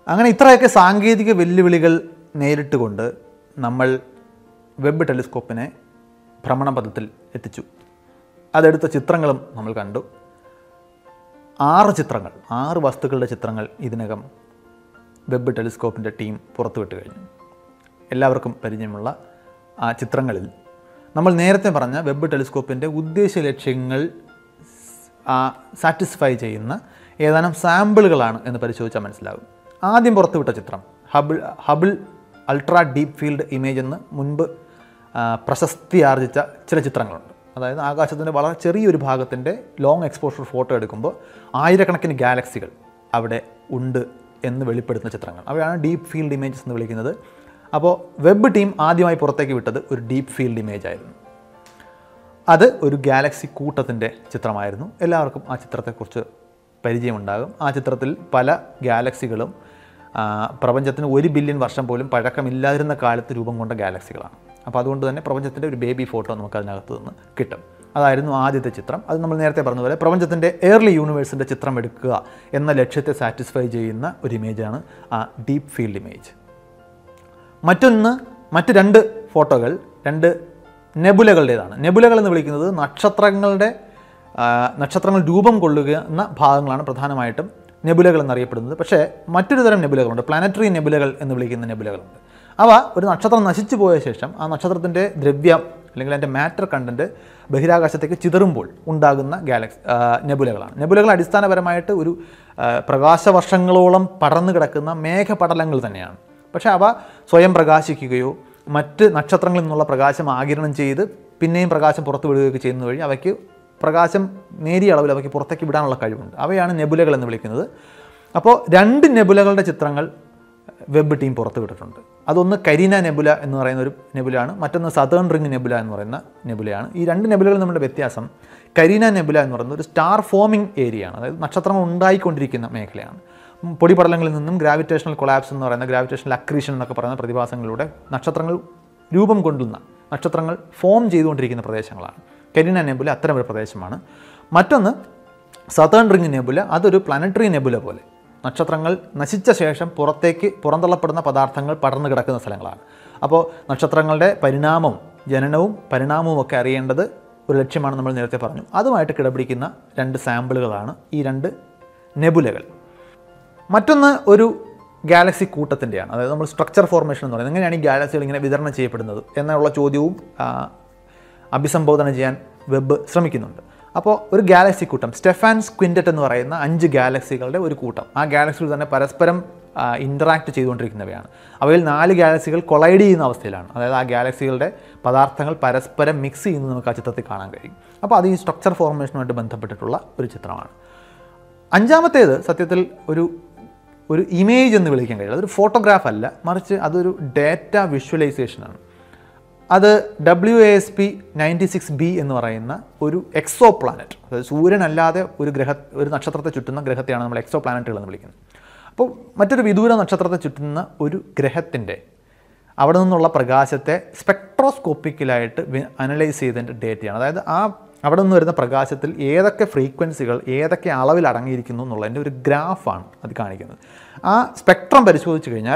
അങ്ങനെ ഇത്രയൊക്കെ സാങ്കേതിക വെല്ലുവിളികൾ നേരിട്ടുകൊണ്ട് നമ്മൾ വെബ് ടെലിസ്കോപ്പിനെ ഭ്രമണപഥത്തിൽ എത്തിച്ചു അതെടുത്ത ചിത്രങ്ങളും നമ്മൾ കണ്ടു ആറ് ചിത്രങ്ങൾ ആറ് വസ്തുക്കളുടെ ചിത്രങ്ങൾ ഇതിനകം വെബ് ടെലിസ്കോപ്പിൻ്റെ ടീം പുറത്തുവിട്ട് കഴിഞ്ഞു എല്ലാവർക്കും പരിചയമുള്ള ആ ചിത്രങ്ങളിൽ നമ്മൾ നേരത്തെ പറഞ്ഞ വെബ് ടെലിസ്കോപ്പിൻ്റെ ഉദ്ദേശ ലക്ഷ്യങ്ങൾ സാറ്റിസ്ഫൈ ചെയ്യുന്ന ഏതാനും സാമ്പിളുകളാണ് എന്ന് പരിശോധിച്ചാൽ മനസ്സിലാകും ആദ്യം പുറത്തുവിട്ട ചിത്രം Hubble Hubble ultra deep field image എന്ന് മുൻപ് ആ, പ്രശസ്തി ആർജിച്ച ചില ചിത്രങ്ങളുണ്ട് അതായത് ആകാശത്തിൻ്റെ വളരെ ചെറിയൊരു ഭാഗത്തിൻ്റെ ലോങ് എക്സ്പോഷർ ഫോട്ടോ എടുക്കുമ്പോൾ ആയിരക്കണക്കിന് ഗാലക്സികൾ അവിടെ ഉണ്ട് എന്ന് വെളിപ്പെടുത്തുന്ന ചിത്രങ്ങൾ അവയാണ് ഡീപ്പ് ഫീൽഡ് ഇമേജസ് എന്ന് വിളിക്കുന്നത് അപ്പോൾ വെബ് ടീം ആദ്യമായി പുറത്തേക്ക് വിട്ടത് ഒരു ഡീപ്പ് ഫീൽഡ് ഇമേജ് ആയിരുന്നു അത് ഒരു ഗാലക്സി കൂട്ടത്തിൻ്റെ ചിത്രമായിരുന്നു എല്ലാവർക്കും ആ ചിത്രത്തെക്കുറിച്ച് പരിചയമുണ്ടാകും ആ ചിത്രത്തിൽ പല ഗാലക്സികളും ആ, പ്രപഞ്ചത്തിന് ഒരു ബില്യൺ വർഷം പോലും പഴക്കമില്ലാതിരുന്ന കാലത്ത് രൂപം കൊണ്ട ഗാലക്സികളാണ് അപ്പോൾ അതുകൊണ്ട് തന്നെ പ്രപഞ്ചത്തിൻ്റെ ഒരു ബേബി ഫോട്ടോ നമുക്ക് അതിനകത്ത് നിന്ന് കിട്ടും അതായിരുന്നു ആദ്യത്തെ ചിത്രം അത് നമ്മൾ നേരത്തെ പറഞ്ഞതുപോലെ പ്രപഞ്ചത്തിൻ്റെ എയർലി യൂണിവേഴ്സിൻ്റെ ചിത്രം എടുക്കുക എന്ന ലക്ഷ്യത്തെ സാറ്റിസ്ഫൈ ചെയ്യുന്ന ഒരു ഇമേജാണ് ആ ഡീപ്പ് ഫീൽഡ് ഇമേജ് മറ്റൊന്ന് മറ്റ് രണ്ട് ഫോട്ടോകൾ രണ്ട് നെബുലകളുടേതാണ് നെബുലകൾ എന്ന് വിളിക്കുന്നത് നക്ഷത്രങ്ങളുടെ ആ, നക്ഷത്രങ്ങൾ രൂപം കൊള്ളുന്ന ഭാഗങ്ങളാണ് പ്രധാനമായിട്ടും നെബുലകൾ എന്നറിയപ്പെടുന്നത് പക്ഷേ മറ്റൊരു തരം നെബുലകളുണ്ട് പ്ലാനറ്ററി നെബുലകൾ എന്ന് വിളിക്കുന്ന നെബുലകളുണ്ട് അവ ഒരു നക്ഷത്രം നശിച്ചു പോയ ശേഷം ആ നക്ഷത്രത്തിൻ്റെ ദ്രവ്യം അല്ലെങ്കിൽ അതിൻ്റെ മാറ്റർ കണ്ടൻറ്റ് ബഹിരാകാശത്തേക്ക് ചിതറുമ്പോൾ ഉണ്ടാകുന്ന ഗാലക്സി നെബുലകളാണ് നെബുലകൾ അടിസ്ഥാനപരമായിട്ട് ഒരു ആ, പ്രകാശവർഷങ്ങളോളം പടർന്നു കിടക്കുന്ന മേഘപടലങ്ങൾ തന്നെയാണ് പക്ഷേ അവ സ്വയം പ്രകാശിക്കുകയോ മറ്റ് നക്ഷത്രങ്ങളിൽ നിന്നുള്ള പ്രകാശം ആഗിരണം ചെയ്ത് പിന്നെയും പ്രകാശം പുറത്തു വിടുകയൊക്കെ ചെയ്യുന്ന വഴി അവയ്ക്ക് പ്രകാശം നേരിയ അളവിൽ അവയ്ക്ക് പുറത്തേക്ക് വിടാനുള്ള കഴിവുണ്ട് അവയാണ് നെബുലകൾ എന്ന് വിളിക്കുന്നത് അപ്പോൾ രണ്ട് നെബുലകളുടെ ചിത്രങ്ങൾ വെബ് ടീം പുറത്തുവിട്ടിട്ടുണ്ട് അതൊന്ന് കരീന നെബുല എന്ന് പറയുന്ന ഒരു നെബുലയാണ് മറ്റൊന്ന് സതേൺ റിംഗ് നെബുല എന്ന് പറയുന്ന നെബുലയാണ് ഈ രണ്ട് നെബുലകൾ തമ്മിലുള്ള വ്യത്യാസം കരീന നെബുല എന്ന് പറയുന്നത് ഒരു സ്റ്റാർ ഫോമിംഗ് ഏരിയയാണ് അതായത് നക്ഷത്രങ്ങൾ ഉണ്ടായിക്കൊണ്ടിരിക്കുന്ന മേഖലയാണ് ഉം, പൊടിപടലങ്ങളിൽ നിന്നും ഗ്രാവിറ്റേഷണൽ കൊളാപ്സ് എന്ന് പറയുന്ന ഗ്രാവിറ്റേഷണൽ അക്രീഷൻ എന്നൊക്കെ പറയുന്ന പ്രതിഭാസങ്ങളിലൂടെ നക്ഷത്രങ്ങൾ രൂപം കൊള്ളുന്ന നക്ഷത്രങ്ങൾ ഫോം ചെയ്തുകൊണ്ടിരിക്കുന്ന പ്രദേശങ്ങളാണ് കരീന നെബുല അത്തരം ഒരു പ്രദേശമാണ് മറ്റൊന്ന് സതേൺ റിംഗ് നെബുല അതൊരു പ്ലാനറ്ററി നെബുല പോലെ നക്ഷത്രങ്ങൾ നശിച്ച ശേഷം പുറത്തേക്ക് പുറന്തള്ളപ്പെടുന്ന പദാർത്ഥങ്ങൾ പടർന്നു കിടക്കുന്ന സ്ഥലങ്ങളാണ് അപ്പോൾ നക്ഷത്രങ്ങളുടെ പരിണാമവും ജനനവും പരിണാമവും ഒക്കെ അറിയേണ്ടത് ഒരു ലക്ഷ്യമാണ് നമ്മൾ നേരത്തെ പറഞ്ഞു അതുമായിട്ട് കിടപിടിക്കുന്ന രണ്ട് സാമ്പിളുകളാണ് ഈ രണ്ട് നെബുലകൾ മറ്റൊന്ന് ഒരു ഗാലക്സി കൂട്ടത്തിൻ്റെയാണ് അതായത് നമ്മൾ സ്ട്രക്ചർ ഫോർമേഷൻ എന്ന് പറയുന്നത് എങ്ങനെയാണ് ഈ ഗാലക്സികൾ ഇങ്ങനെ വിതരണം ചെയ്യപ്പെടുന്നത് എന്നുള്ള ചോദ്യവും ആ, അഭിസംബോധന ചെയ്യാൻ വെബ് ശ്രമിക്കുന്നുണ്ട് അപ്പോൾ ഒരു ഗാലക്സി കൂട്ടം സ്റ്റെഫാൻ സ്ക്വിൻറ്ററ്റ് എന്ന് പറയുന്ന അഞ്ച് ഗാലക്സികളുടെ ഒരു കൂട്ടം ആ ഗാലക്സികൾ തന്നെ പരസ്പരം ഇൻറ്ററാക്ട് ചെയ്തുകൊണ്ടിരിക്കുന്നവയാണ് അവയിൽ നാല് ഗാലക്സികൾ കൊളൈഡ് ചെയ്യുന്ന അവസ്ഥയിലാണ് അതായത് ആ ഗാലക്സികളുടെ പദാർത്ഥങ്ങൾ പരസ്പരം മിക്സ് ചെയ്യുന്നത് നമുക്ക് ആ ചിത്രത്തിൽ കാണാൻ കഴിയും അപ്പോൾ അത് ഈ സ്ട്രക്ചർ ഫോർമേഷനുമായിട്ട് ബന്ധപ്പെട്ടിട്ടുള്ള ഒരു ചിത്രമാണ് അഞ്ചാമത്തേത് സത്യത്തിൽ ഒരു ഒരു ഇമേജ് എന്ന് വിളിക്കാൻ കഴിയില്ല അതൊരു ഫോട്ടോഗ്രാഫ് അല്ല മറിച്ച് അതൊരു ഡേറ്റ വിഷ്വലൈസേഷനാണ് അത് W A S P ninety six B എന്ന് പറയുന്ന ഒരു എക്സോ പ്ലാനറ്റ് അതായത് സൂര്യനല്ലാതെ ഒരു ഗ്രഹ ഒരു നക്ഷത്രത്തെ ചുറ്റുന്ന ഗ്രഹത്തെയാണ് നമ്മൾ എക്സോ പ്ലാനറ്റുകൾ എന്ന് വിളിക്കുന്നത് അപ്പോൾ മറ്റൊരു വിദൂര നക്ഷത്രത്തെ ചുറ്റുന്ന ഒരു ഗ്രഹത്തിൻ്റെ അവിടെ നിന്നുള്ള പ്രകാശത്തെ സ്പെക്ട്രോസ്കോപ്പിക്കലായിട്ട് അനലൈസ് ചെയ്തതിൻ്റെ ഡേറ്റയാണ് അതായത് ആ അവിടെ നിന്ന് വരുന്ന പ്രകാശത്തിൽ ഏതൊക്കെ ഫ്രീക്വൻസികൾ ഏതൊക്കെ അളവിൽ അടങ്ങിയിരിക്കുന്നു എന്നുള്ളതിൻ്റെ ഒരു ഗ്രാഫാണ് അത് കാണിക്കുന്നത് ആ സ്പെക്ട്രം പരിശോധിച്ച് കഴിഞ്ഞാൽ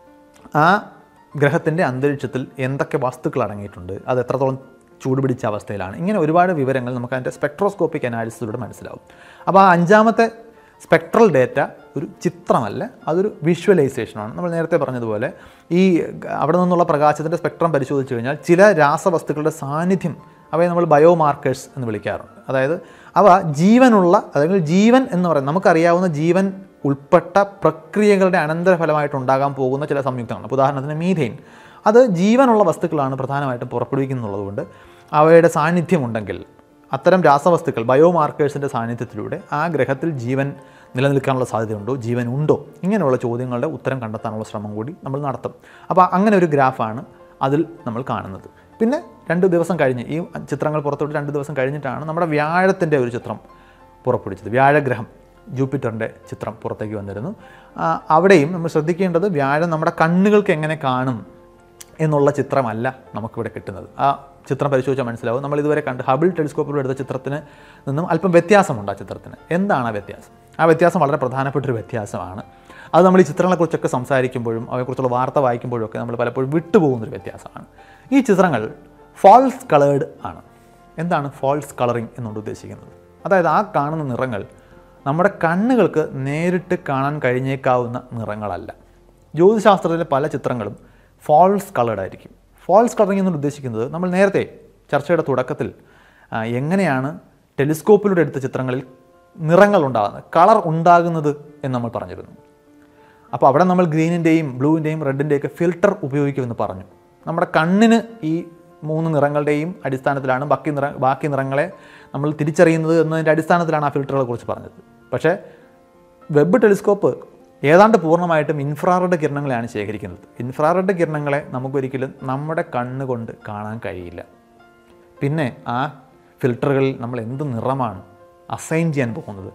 ആ ഗ്രഹത്തിൻ്റെ അന്തരീക്ഷത്തിൽ എന്തൊക്കെ വസ്തുക്കൾ അടങ്ങിയിട്ടുണ്ട് അത് എത്രത്തോളം ചൂടുപിടിച്ച അവസ്ഥയിലാണ് ഇങ്ങനെ ഒരുപാട് വിവരങ്ങൾ നമുക്ക് അതിൻ്റെ സ്പെക്ട്രോസ്കോപ്പിക് അനാലിസിലൂടെ മനസ്സിലാവും അപ്പോൾ ആ അഞ്ചാമത്തെ സ്പെക്ട്രൽ ഡേറ്റ ഒരു ചിത്രമല്ല അതൊരു വിഷ്വലൈസേഷനാണ് നമ്മൾ നേരത്തെ പറഞ്ഞതുപോലെ ഈ അവിടെ നിന്നുള്ള പ്രകാശത്തിൻ്റെ സ്പെക്ട്രം പരിശോധിച്ച് കഴിഞ്ഞാൽ ചില രാസവസ്തുക്കളുടെ സാന്നിധ്യം അവയെ നമ്മൾ ബയോമാർക്കേഴ്സ് എന്ന് വിളിക്കാറുണ്ട് അതായത് അവ ജീവനുള്ള അതായത് ജീവൻ എന്ന് പറയുന്നത് നമുക്കറിയാവുന്ന ജീവൻ ഉൾപ്പെട്ട പ്രക്രിയകളുടെ അനന്തരഫലമായിട്ട് ഉണ്ടാകാൻ പോകുന്ന ചില സംയുക്തങ്ങൾ അപ്പോൾ ഉദാഹരണത്തിന് മീഥെയിൻ അത് ജീവനുള്ള വസ്തുക്കളാണ് പ്രധാനമായിട്ടും പുറപ്പെടുവിക്കുന്നുള്ളതുകൊണ്ട് അവയുടെ സാന്നിധ്യമുണ്ടെങ്കിൽ അത്തരം രാസവസ്തുക്കൾ ബയോമാർക്കേഴ്സിൻ്റെ സാന്നിധ്യത്തിലൂടെ ആ ഗ്രഹത്തിൽ ജീവൻ നിലനിൽക്കാനുള്ള സാധ്യതയുണ്ടോ ജീവൻ ഉണ്ടോ ഇങ്ങനെയുള്ള ചോദ്യങ്ങളുടെ ഉത്തരം കണ്ടെത്താനുള്ള ശ്രമം കൂടി നമ്മൾ നടത്തും അപ്പോൾ അങ്ങനെ ഒരു ഗ്രാഫാണ് അതിൽ നമ്മൾ കാണുന്നത് പിന്നെ രണ്ട് ദിവസം കഴിഞ്ഞ് ഈ ചിത്രങ്ങൾ പുറത്തോട്ട് രണ്ട് ദിവസം കഴിഞ്ഞിട്ടാണ് നമ്മുടെ വ്യാഴത്തിൻ്റെ ഒരു ചിത്രം പുറപ്പെടുവിച്ചത് വ്യാഴഗ്രഹം ജൂപ്പിറ്ററിൻ്റെ ചിത്രം പുറത്തേക്ക് വന്നിരുന്നു ആ, അവിടെയും നമ്മൾ ശ്രദ്ധിക്കേണ്ടത് വ്യാഴം നമ്മുടെ കണ്ണുകൾക്ക് എങ്ങനെ കാണും എന്നുള്ള ചിത്രമല്ല നമുക്കിവിടെ കിട്ടുന്നത് ആ ചിത്രം പരിശോധിച്ചാൽ മനസ്സിലാവും നമ്മൾ ഇതുവരെ കണ്ട് ഹബിൾ ടെലിസ്കോപ്പിലൂടെ എടുത്ത ചിത്രത്തിന് നിന്നും അല്പം വ്യത്യാസമുണ്ട് ആ ചിത്രത്തിന് എന്താണ് ആ വ്യത്യാസം ആ വ്യത്യാസം വളരെ പ്രധാനപ്പെട്ട ഒരു വ്യത്യാസമാണ് അത് നമ്മൾ ഈ ചിത്രങ്ങളെക്കുറിച്ചൊക്കെ സംസാരിക്കുമ്പോഴും അവയെക്കുറിച്ചുള്ള വാർത്ത വായിക്കുമ്പോഴും ഒക്കെ നമ്മൾ പലപ്പോഴും വിട്ടുപോകുന്നൊരു വ്യത്യാസമാണ് ഈ ചിത്രങ്ങൾ ഫാൾസ് കളേർഡ് ആണ് എന്താണ് ഫാൾസ് കളറിംഗ് എന്നുകൊണ്ട് ഉദ്ദേശിക്കുന്നത് അതായത് ആ കാണുന്ന നിറങ്ങൾ നമ്മുടെ കണ്ണുകൾക്ക് നേരിട്ട് കാണാൻ കഴിഞ്ഞേക്കാവുന്ന നിറങ്ങളല്ല ജ്യോതിശാസ്ത്രത്തിലെ പല ചിത്രങ്ങളും ഫാൾസ് കളേർഡ് ആയിരിക്കും ഫാൾസ് കളറിംഗ് എന്നുകൊണ്ട് ഉദ്ദേശിക്കുന്നത് നമ്മൾ നേരത്തെ ചർച്ചയുടെ തുടക്കത്തിൽ ആ, എങ്ങനെയാണ് ടെലിസ്കോപ്പിലൂടെ എടുത്ത ചിത്രങ്ങളിൽ നിറങ്ങൾ ഉണ്ടാകുന്നത് കളർ ഉണ്ടാകുന്നത് എന്ന് നമ്മൾ പറഞ്ഞിരുന്നു അപ്പോൾ അവിടെ നമ്മൾ ഗ്രീനിൻ്റെയും ബ്ലൂവിൻ്റെയും റെഡിൻ്റെയൊക്കെ ഫിൽട്ടർ ഉപയോഗിക്കുമെന്ന് പറഞ്ഞു നമ്മുടെ കണ്ണിന് ഈ മൂന്ന് നിറങ്ങളുടെയും അടിസ്ഥാനത്തിലാണ് ബാക്കി നിറ ബാക്കി നിറങ്ങളെ നമ്മൾ തിരിച്ചറിയുന്നത് എന്നതിൻ്റെ അടിസ്ഥാനത്തിലാണ് ആ ഫിൽറ്ററുകളെ കുറിച്ച് പറഞ്ഞത് പക്ഷേ വെബ് ടെലിസ്കോപ്പ് ഏതാണ്ട് പൂർണ്ണമായിട്ടും ഇൻഫ്രാറെഡ് കിരണങ്ങളെയാണ് ശേഖരിക്കുന്നത് ഇൻഫ്രാറെഡ് കിരണങ്ങളെ നമുക്കൊരിക്കലും നമ്മുടെ കണ്ണുകൊണ്ട് കാണാൻ കഴിയില്ല പിന്നെ ആ ഫിൽറ്ററുകളിൽ നമ്മൾ എന്ത് നിറമാണ് അസൈൻ ചെയ്യാൻ പോകുന്നത്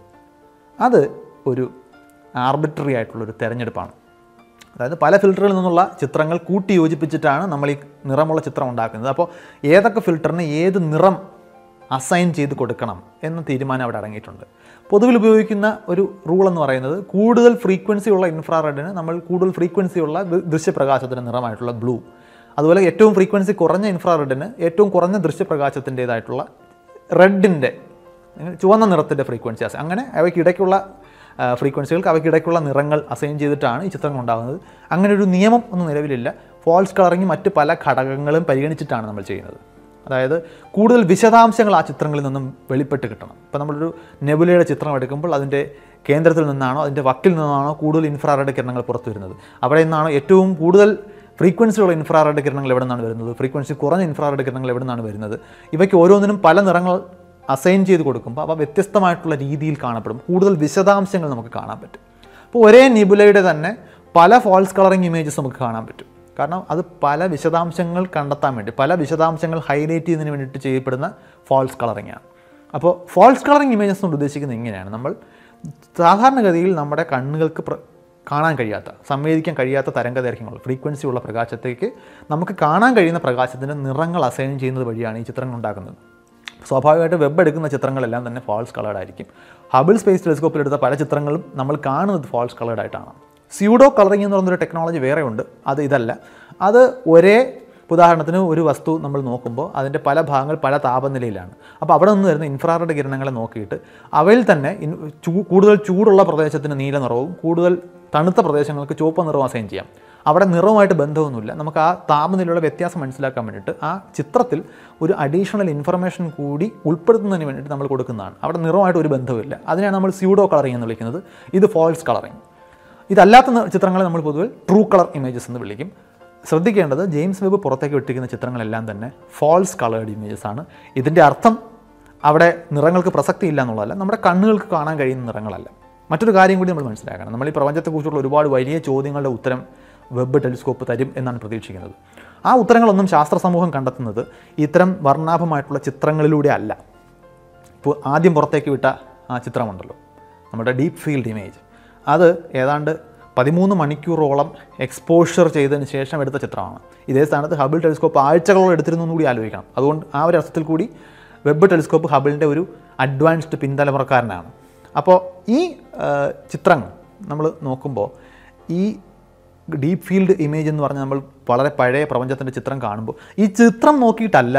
അത് ഒരു ആർബിട്രറി ആയിട്ടുള്ളൊരു തിരഞ്ഞെടുപ്പാണ് അതായത് പല ഫിൽറ്ററിൽ നിന്നുള്ള ചിത്രങ്ങൾ കൂട്ടി യോജിപ്പിച്ചിട്ടാണ് നമ്മൾ ഈ നിറമുള്ള ചിത്രം ഉണ്ടാക്കുന്നത് അപ്പോൾ ഏതൊക്കെ ഫിൽറ്ററിന് ഏത് നിറം അസൈൻ ചെയ്ത് കൊടുക്കണം എന്ന തീരുമാനം അവിടെ അടങ്ങിയിട്ടുണ്ട് പൊതുവിൽ ഉപയോഗിക്കുന്ന ഒരു റൂൾ എന്ന് പറയുന്നത് കൂടുതൽ ഫ്രീക്വൻസി ഉള്ള ഇൻഫ്രാറെഡിന് നമ്മൾ കൂടുതൽ ഫ്രീക്വൻസി ഉള്ള ദൃ- ദൃശ്യപ്രകാശത്തിൻ്റെ നിറമായിട്ടുള്ള ബ്ലൂ അതുപോലെ ഏറ്റവും ഫ്രീക്വൻസി കുറഞ്ഞ ഇൻഫ്രാറെഡിന് ഏറ്റവും കുറഞ്ഞ ദൃശ്യപ്രകാശത്തിൻ്റേതായിട്ടുള്ള റെഡിൻ്റെ ചുവന്ന നിറത്തിൻ്റെ ഫ്രീക്വൻസി അസൈൻ അങ്ങനെ അവയ്ക്കിടയ്ക്കുള്ള ആ, ഫ്രീക്വൻസികൾക്ക് അവയ്ക്കിടയ്ക്കുള്ള നിറങ്ങൾ അസൈൻ ചെയ്തിട്ടാണ് ഈ ചിത്രങ്ങൾ ഉണ്ടാകുന്നത് അങ്ങനെ ഒരു നിയമം ഒന്നും നിലവിലില്ല ഫോൾസ് കളറിങ് മറ്റ് പല ഘടകങ്ങളും പരിഗണിച്ചിട്ടാണ് നമ്മൾ ചെയ്യുന്നത് അതായത് കൂടുതൽ വിശദാംശങ്ങൾ ആ ചിത്രങ്ങളിൽ നിന്നും വെളിപ്പെട്ട് കിട്ടണം ഇപ്പോൾ നമ്മളൊരു നെബുലയുടെ ചിത്രം എടുക്കുമ്പോൾ അതിൻ്റെ കേന്ദ്രത്തിൽ നിന്നാണോ അതിൻ്റെ വക്കിൽ നിന്നാണോ കൂടുതൽ ഇൻഫ്രാറെഡ് കിരണങ്ങൾ പുറത്തു വരുന്നത് അവിടെ നിന്നാണോ ഏറ്റവും കൂടുതൽ ഫ്രീക്വൻസിയുള്ള ഇൻഫ്രാറെഡ് കിരണങ്ങൾ എവിടെ നിന്നാണ് വരുന്നത് ഫ്രീക്വൻസി കുറഞ്ഞ ഇൻഫ്രാറെഡ് കിരണങ്ങൾ എവിടെ നിന്നാണ് വരുന്നത് ഇവയ്ക്ക് ഓരോന്നിനും പല നിറങ്ങൾ അസൈൻ ചെയ്ത് കൊടുക്കുമ്പോൾ അവ വ്യത്യസ്തമായിട്ടുള്ള രീതിയിൽ കാണപ്പെടും കൂടുതൽ വിശദാംശങ്ങൾ നമുക്ക് കാണാൻ പറ്റും അപ്പോൾ ഒരേ നിബുലയുടെ തന്നെ പല ഫോൾസ് കളറിംഗ് ഇമേജസ് നമുക്ക് കാണാൻ പറ്റും കാരണം അത് പല വിശദാംശങ്ങൾ കണ്ടെത്താൻ വേണ്ടി പല വിശദാംശങ്ങൾ ഹൈലൈറ്റ് ചെയ്യുന്നതിന് വേണ്ടിയിട്ട് ചെയ്യപ്പെടുന്ന ഫോൾസ് കളറിംഗ് ആണ് അപ്പോൾ ഫോൾസ് കളറിംഗ് ഇമേജസ് കൊണ്ട് ഉദ്ദേശിക്കുന്നത് ഇങ്ങനെയാണ് നമ്മൾ സാധാരണഗതിയിൽ നമ്മുടെ കണ്ണുകൾക്ക് പ്ര കാണാൻ കഴിയാത്ത സംവേദിക്കാൻ കഴിയാത്ത തരംഗദൈർഘ്യങ്ങൾ ഫ്രീക്വൻസി ഉള്ള പ്രകാശത്തേക്ക് നമുക്ക് കാണാൻ കഴിയുന്ന പ്രകാശത്തിൻ്റെ നിറങ്ങൾ അസൈൻ ചെയ്യുന്നത് വഴിയാണ് ഈ ചിത്രങ്ങൾ ഉണ്ടാക്കുന്നത് സ്വാഭാവികമായിട്ട് വെബ് എടുക്കുന്ന ചിത്രങ്ങളെല്ലാം തന്നെ ഫാൾസ് കളേർഡ് ആയിരിക്കും ഹബിൾ സ്പേസ് ടെലിസ്കോപ്പിൽ എടുത്ത പല ചിത്രങ്ങളും നമ്മൾ കാണുന്നത് ഫാൾസ് കളേർഡ് ആയിട്ടാണ് സ്യൂഡോ കളറിംഗ് എന്ന് പറയുന്നൊരു ടെക്നോളജി വേറെ ഉണ്ട് അത് ഇതല്ല അത് ഒരേ ഉദാഹരണത്തിന് ഒരു വസ്തു നമ്മൾ നോക്കുമ്പോൾ അതിൻ്റെ പല ഭാഗങ്ങൾ പല താപനിലയിലാണ് അപ്പോൾ അവിടെ നിന്ന് വരുന്ന ഇൻഫ്രാറെഡ് കിരണങ്ങളെ നോക്കിയിട്ട് അവയിൽ തന്നെ ഇൻ ചൂ- കൂടുതൽ ചൂടുള്ള പ്രദേശത്തിന് നീല നിറവും കൂടുതൽ തണുത്ത പ്രദേശങ്ങൾക്ക് ചുവപ്പ് നിറവും അസൈൻ ചെയ്യാം അവിടെ നിറവുമായിട്ട് ബന്ധമൊന്നുമില്ല നമുക്ക് ആ താപനിലയുടെ വ്യത്യാസം മനസ്സിലാക്കാൻ വേണ്ടിയിട്ട് ആ ചിത്രത്തിൽ ഒരു അഡീഷണൽ ഇൻഫർമേഷൻ കൂടി ഉൾപ്പെടുത്തുന്നതിന് വേണ്ടിയിട്ട് നമ്മൾ കൊടുക്കുന്നതാണ് അവിടെ നിറവുമായിട്ട് ഒരു ബന്ധവുമില്ല അതിനെയാണ് നമ്മൾ സ്യൂഡോ കളറിംഗ് എന്ന് വിളിക്കുന്നത് ഇത് ഫോൾസ് കളറിംഗ് ഇതല്ലാത്ത ന- ചിത്രങ്ങളെ നമ്മൾ പൊതുവെ ട്രൂ കളർ ഇമേജസ് എന്ന് വിളിക്കും ശ്രദ്ധിക്കേണ്ടത് ജെയിംസ് വെബ് പുറത്തേക്ക് വിട്ടിരിക്കുന്ന ചിത്രങ്ങളെല്ലാം തന്നെ ഫോൾസ് കളേർഡ് ഇമേജസ് ആണ് ഇതിൻ്റെ അർത്ഥം അവിടെ നിറങ്ങൾക്ക് പ്രസക്തി ഇല്ല എന്നുള്ളതല്ല നമ്മുടെ കണ്ണുകൾക്ക് കാണാൻ കഴിയുന്ന നിറങ്ങളല്ല മറ്റൊരു കാര്യം കൂടി നമ്മൾ മനസ്സിലാക്കണം നമ്മൾ ഈ പ്രപഞ്ചത്തെക്കുറിച്ചുള്ള ഒരുപാട് വലിയ ചോദ്യങ്ങളുടെ ഉത്തരം വെബ് ടെലിസ്കോപ്പ് തരും എന്നാണ് പ്രതീക്ഷിക്കുന്നത് ആ ഉത്തരങ്ങളൊന്നും ശാസ്ത്ര സമൂഹം കണ്ടെത്തുന്നത് ഇത്തരം വർണ്ണാഭമായിട്ടുള്ള ചിത്രങ്ങളിലൂടെ അല്ല ഇപ്പോൾ ആദ്യം പുറത്തേക്ക് വിട്ട ആ ചിത്രമുണ്ടല്ലോ നമ്മുടെ ഡീപ്പ് ഫീൽഡ് ഇമേജ് അത് ഏതാണ്ട് പതിമൂന്ന് മണിക്കൂറോളം എക്സ്പോഷർ ചെയ്തതിന് ശേഷം എടുത്ത ചിത്രമാണ് ഇതേ സ്ഥാനത്ത് ഹബിൾ ടെലിസ്കോപ്പ് ആഴ്ചകളോളം എടുത്തിരുന്നു എന്ന് കൂടി ആലോചിക്കണം അതുകൊണ്ട് ആ ഒരു അർത്ഥത്തിൽ കൂടി വെബ് ടെലിസ്കോപ്പ് ഹബിളിൻ്റെ ഒരു അഡ്വാൻസ്ഡ് പിന്തലമുറക്കാരനാണ് അപ്പോൾ ഈ ആ, ചിത്രങ്ങൾ നമ്മൾ നോക്കുമ്പോൾ ഈ ഡീപ്പ് ഫീൽഡ് ഇമേജ് എന്ന് പറഞ്ഞാൽ നമ്മൾ വളരെ പഴയ പ്രപഞ്ചത്തിൻ്റെ ചിത്രം കാണുമ്പോൾ ഈ ചിത്രം നോക്കിയിട്ടല്ല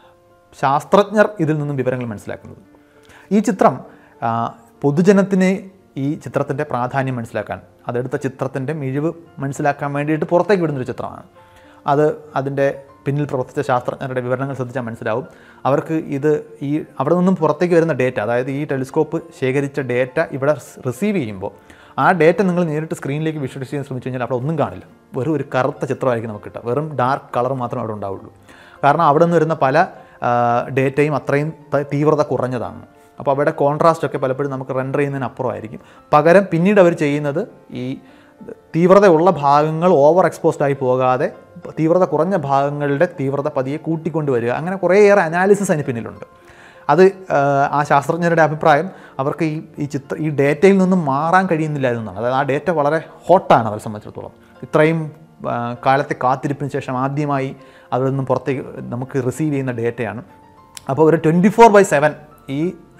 ശാസ്ത്രജ്ഞർ ഇതിൽ നിന്നും വിവരങ്ങൾ മനസ്സിലാക്കുന്നത് ഈ ചിത്രം ആ, പൊതുജനത്തിന് ഈ ചിത്രത്തിൻ്റെ പ്രാധാന്യം മനസ്സിലാക്കാൻ അതെടുത്ത ചിത്രത്തിൻ്റെ മിഴിവ് മനസ്സിലാക്കാൻ വേണ്ടിയിട്ട് പുറത്തേക്ക് വിടുന്നൊരു ചിത്രമാണ് അത് അതിൻ്റെ പിന്നിൽ പ്രവർത്തിച്ച ശാസ്ത്രജ്ഞരുടെ വിവരണങ്ങൾ ശ്രദ്ധിച്ചാൽ മനസ്സിലാവും അവർക്ക് ഇത് ഈ അവിടെ നിന്നും പുറത്തേക്ക് വരുന്ന ഡേറ്റ അതായത് ഈ ടെലിസ്കോപ്പ് ശേഖരിച്ച ഡേറ്റ ഇവിടെ റിസീവ് ചെയ്യുമ്പോൾ ആ ഡേറ്റ നിങ്ങൾ നേരിട്ട് സ്ക്രീനിലേക്ക് വിഷ്വലൈസ് ചെയ്യാൻ ശ്രമിച്ചു കഴിഞ്ഞാൽ അവിടെ ഒന്നും കാണില്ല വെറും ഒരു കറുത്ത ചിത്രമായിരിക്കും നമുക്ക് കിട്ടുക വെറും ഡാർക്ക് കളർ മാത്രമേ അവിടെ ഉണ്ടാവുള്ളൂ കാരണം അവിടെ നിന്ന് വരുന്ന പല ആ, ഡേറ്റയും അത്രയും ത- തീവ്രത കുറഞ്ഞതാണ് അപ്പോൾ അവിടെ കോൺട്രാസ്റ്റ് ഒക്കെ പലപ്പോഴും നമുക്ക് റെൻഡർ ചെയ്യുന്നതിന് അപ്പുറമായിരിക്കും പകരം പിന്നീട് അവർ ചെയ്യുന്നത് ഈ തീവ്രതയുള്ള ഭാഗങ്ങൾ ഓവർ എക്സ്പോസ്ഡ് ആയി പോകാതെ തീവ്രത കുറഞ്ഞ ഭാഗങ്ങളുടെ തീവ്രത പതിയെ കൂട്ടിക്കൊണ്ടുവരിക അങ്ങനെ കുറേയേറെ അനാലിസിസ് അതിന് പിന്നിലുണ്ട് അത് ആ, ആ ശാസ്ത്രജ്ഞരുടെ അഭിപ്രായം അവർക്ക് ഈ ഈ ചിത്ര ഈ ഡേറ്റയിൽ നിന്നും മാറാൻ കഴിയുന്നില്ല എന്നാണ് അതായത് ആ ഡേറ്റ വളരെ ഹോട്ടാണ് അവരെ സംബന്ധിച്ചിടത്തോളം ഇത്രയും ആ, കാലത്തെ കാത്തിരിപ്പിന് ശേഷം ആദ്യമായി അതിൽ നിന്നും പുറത്തേക്ക് നമുക്ക് റിസീവ് ചെയ്യുന്ന ഡേറ്റയാണ് അപ്പോൾ ഒരു ട്വൻറ്റി ഫോർ ബൈ സെവൻ ഈ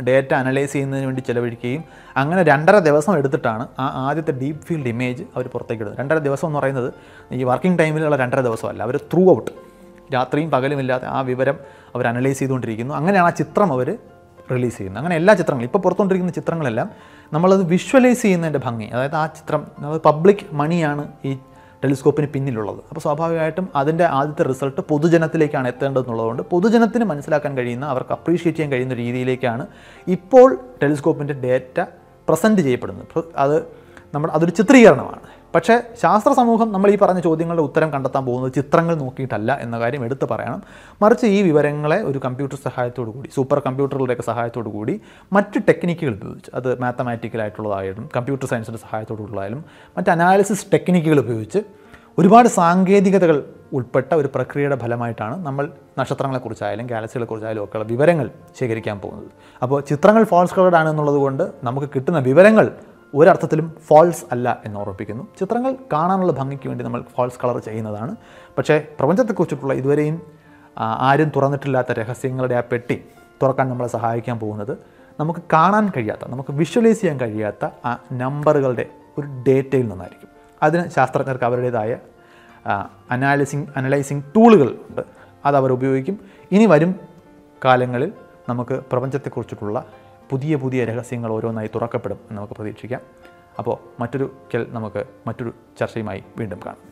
ഡേറ്റ അനലൈസ് ചെയ്യുന്നതിന് വേണ്ടി ചിലവഴിക്കുകയും അങ്ങനെ രണ്ടര ദിവസം എടുത്തിട്ടാണ് ആ ആദ്യത്തെ ഡീപ്പ് ഫീൽഡ് ഇമേജ് അവർ പുറത്തേക്ക് ഇടുന്നത് രണ്ടര ദിവസം എന്ന് പറയുന്നത് ഈ വർക്കിംഗ് ടൈമിലുള്ള രണ്ടര ദിവസമല്ല അവർ ത്രൂ ഔട്ട് രാത്രിയും പകലുമില്ലാതെ ആ വിവരം അവർ അനലൈസ് ചെയ്തുകൊണ്ടിരിക്കുന്നു അങ്ങനെയാണ് ആ ചിത്രം അവർ റിലീസ് ചെയ്യുന്നത് അങ്ങനെ എല്ലാ ചിത്രങ്ങളും ഇപ്പോൾ പുറത്തുകൊണ്ടിരിക്കുന്ന ചിത്രങ്ങളെല്ലാം നമ്മളത് വിഷ്വലൈസ് ചെയ്യുന്നതിൻ്റെ ഭംഗി അതായത് ആ ചിത്രം പബ്ലിക് മണിയാണ് ഈ ടെലിസ്കോപ്പിന് പിന്നിലുള്ളത് അപ്പോൾ സ്വാഭാവികമായിട്ടും അതിൻ്റെ ആദ്യത്തെ റിസൾട്ട് പൊതുജനത്തിലേക്കാണ് എത്തേണ്ടതെന്നുള്ളതുകൊണ്ട് പൊതുജനത്തിന് മനസ്സിലാക്കാൻ കഴിയുന്ന അവർക്ക് അപ്രീഷിയേറ്റ് ചെയ്യാൻ കഴിയുന്ന രീതിയിലേക്കാണ് ഇപ്പോൾ ടെലിസ്കോപ്പിൻ്റെ ഡേറ്റ പ്രസൻറ്റ് ചെയ്യപ്പെടുന്നത് അപ്പോൾ അത് നമ്മുടെ അതൊരു ചിത്രീകരണമാണ് പക്ഷേ ശാസ്ത്ര സമൂഹം നമ്മൾ ഈ പറഞ്ഞ ചോദ്യങ്ങളുടെ ഉത്തരം കണ്ടെത്താൻ പോകുന്നത് ചിത്രങ്ങൾ നോക്കിയിട്ടല്ല എന്ന കാര്യം എടുത്തു പറയണം മറിച്ച് ഈ വിവരങ്ങളെ ഒരു കമ്പ്യൂട്ടർ സഹായത്തോടു കൂടി സൂപ്പർ കമ്പ്യൂട്ടറുകളുടെയൊക്കെ സഹായത്തോടു കൂടി മറ്റ് ടെക്നിക്കുകൾ ഉപയോഗിച്ച് അത് മാത്തമാറ്റിക്കലായിട്ടുള്ളതായാലും കമ്പ്യൂട്ടർ സയൻസിൻ്റെ സഹായത്തോടുള്ളതായാലും മറ്റ് അനാലിസിസ് ടെക്നിക്കുകൾ ഉപയോഗിച്ച് ഒരുപാട് സാങ്കേതികതകൾ ഉൾപ്പെട്ട ഒരു പ്രക്രിയയുടെ ഫലമായിട്ടാണ് നമ്മൾ നക്ഷത്രങ്ങളെക്കുറിച്ചായാലും ഗാലക്സികളെക്കുറിച്ചായാലും ഒക്കെയുള്ള വിവരങ്ങൾ ശേഖരിക്കാൻ പോകുന്നത് അപ്പോൾ ചിത്രങ്ങൾ ഫാൾസ് കളർഡ് ആണ് എന്നുള്ളത് കൊണ്ട് നമുക്ക് കിട്ടുന്ന വിവരങ്ങൾ ഒരർത്ഥത്തിലും ഫാൾസ് അല്ല എന്ന് ഓർമ്മിപ്പിക്കുന്നു ചിത്രങ്ങൾ കാണാനുള്ള ഭംഗിക്ക് വേണ്ടി നമ്മൾ ഫാൾസ് കളർ ചെയ്യുന്നതാണ് പക്ഷേ പ്രപഞ്ചത്തെക്കുറിച്ചിട്ടുള്ള ഇതുവരെയും ആ, ആരും തുറന്നിട്ടില്ലാത്ത രഹസ്യങ്ങളുടെ ആ പെട്ടി തുറക്കാൻ നമ്മളെ സഹായിക്കാൻ പോകുന്നത് നമുക്ക് കാണാൻ കഴിയാത്ത നമുക്ക് വിഷ്വലൈസ് ചെയ്യാൻ കഴിയാത്ത ആ നമ്പറുകളുടെ ഒരു ഡേറ്റയിൽ നിന്നായിരിക്കും അതിന് ശാസ്ത്രജ്ഞർക്ക് അവരുടേതായ അനാലിസിങ് അനലൈസിങ് ടൂളുകൾ ഉണ്ട് അത് അവർ ഉപയോഗിക്കും ഇനി വരും കാലങ്ങളിൽ നമുക്ക് പ്രപഞ്ചത്തെക്കുറിച്ചിട്ടുള്ള പുതിയ പുതിയ രഹസ്യങ്ങൾ ഓരോന്നായി തുറക്കപ്പെടും എന്ന് നമുക്ക് പ്രതീക്ഷിക്കാം അപ്പോൾ മറ്റൊരു കെൽ നമുക്ക് മറ്റൊരു ചർച്ചയുമായി വീണ്ടും കാണാം